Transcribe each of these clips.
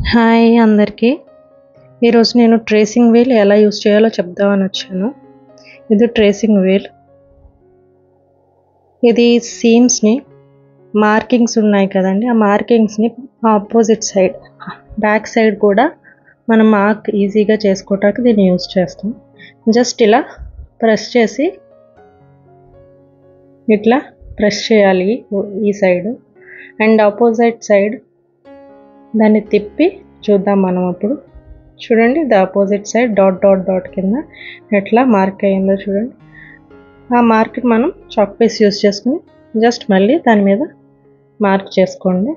hi అందరికీ ఈరోజు నేను ట్రేసింగ్ వీల్ ఎలా యూస్ చేయాలో చెప్దామని వచ్చాను ఇది ట్రేసింగ్ వీల్ ఇది సీమ్స్ని మార్కింగ్స్ ఉన్నాయి కదండి ఆ మార్కింగ్స్ని ఆపోజిట్ సైడ్ బ్యాక్ సైడ్ కూడా మనం మార్క్ ఈజీగా చేసుకోవటానికి దీన్ని యూస్ చేస్తాం జస్ట్ ఇలా ప్రెస్ చేసి ఇట్లా ప్రెస్ చేయాలి ఈ సైడ్ అండ్ ఆపోజిట్ సైడ్ దాన్ని తిప్పి చూద్దాం మనం అప్పుడు చూడండి the opposite side dot dot dot కింద ఎట్లా మార్క్ అయ్యిందో చూడండి ఆ మార్క్ మనం చాక్ పీస్ యూస్ చేసుకుని జస్ట్ మళ్ళీ దాని మీద మార్క్ చేసుకోండి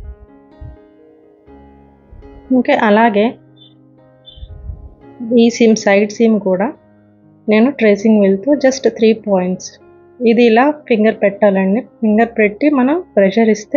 ఇంకా అలాగే ఈ సిమ్ సైడ్ సిమ్ కూడా నేను ట్రేసింగ్ వెళ్తూ జస్ట్ త్రీ పాయింట్స్ ఇది ఇలా ఫింగర్ పెట్టాలండి ఫింగర్ పెట్టి మనం ప్రెషర్ ఇస్తే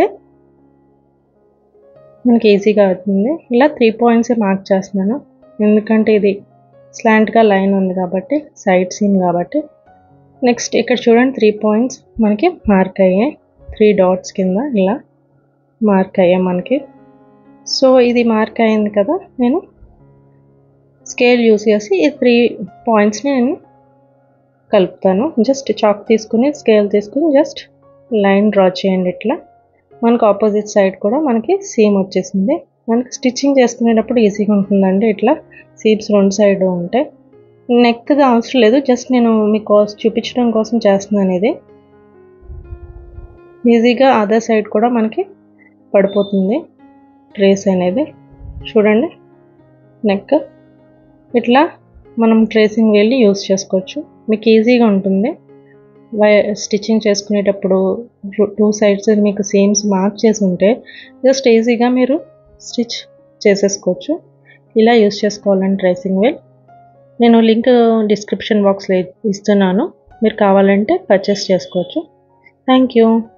మనకి ఈజీగా అవుతుంది ఇలా త్రీ పాయింట్స్ మార్క్ చేస్తున్నాను ఎందుకంటే ఇది స్లాంట్గా లైన్ ఉంది కాబట్టి సైడ్ సీమ్ కాబట్టి నెక్స్ట్ ఇక్కడ చూడండి త్రీ పాయింట్స్ మనకి మార్క్ అయ్యాయి త్రీ డాట్స్ కింద ఇలా మార్క్ అయ్యాయి మనకి సో ఇది మార్క్ అయింది కదా నేను స్కేల్ యూస్ చేసి ఈ త్రీ పాయింట్స్ని నేను కలుపుతాను జస్ట్ చాక్ తీసుకుని స్కేల్ తీసుకుని జస్ట్ లైన్ డ్రా చేయండి ఇట్లా మనకు ఆపోజిట్ సైడ్ కూడా మనకి సీమ్ వచ్చేసింది మనకి స్టిచ్చింగ్ చేసుకునేటప్పుడు ఈజీగా ఉంటుందండి ఇట్లా సీమ్స్ రెండు సైడ్ ఉంటే నెక్ది అవసరం లేదు జస్ట్ నేను మీకు చూపించడం కోసం చేస్తున్నాను ఇది ఈజీగా అదర్ సైడ్ కూడా మనకి పడిపోతుంది ట్రేస్ అనేది చూడండి నెక్ ఇట్లా మనం ట్రేసింగ్ వెళ్ళి యూస్ చేసుకోవచ్చు మీకు ఈజీగా ఉంటుంది స్టిచ్చింగ్ చేసుకునేటప్పుడు టూ సైడ్స్ మీకు సేమ్స్ మార్క్ చేసి ఉంటే జస్ట్ ఈజీగా మీరు స్టిచ్ చేసేసుకోవచ్చు ఇలా యూస్ చేసుకోవాలండి ట్రేసింగ్ వేల్ నేను లింక్ డిస్క్రిప్షన్ బాక్స్లో ఇస్తున్నాను మీరు కావాలంటే పర్చేస్ చేసుకోవచ్చు థ్యాంక్ యూ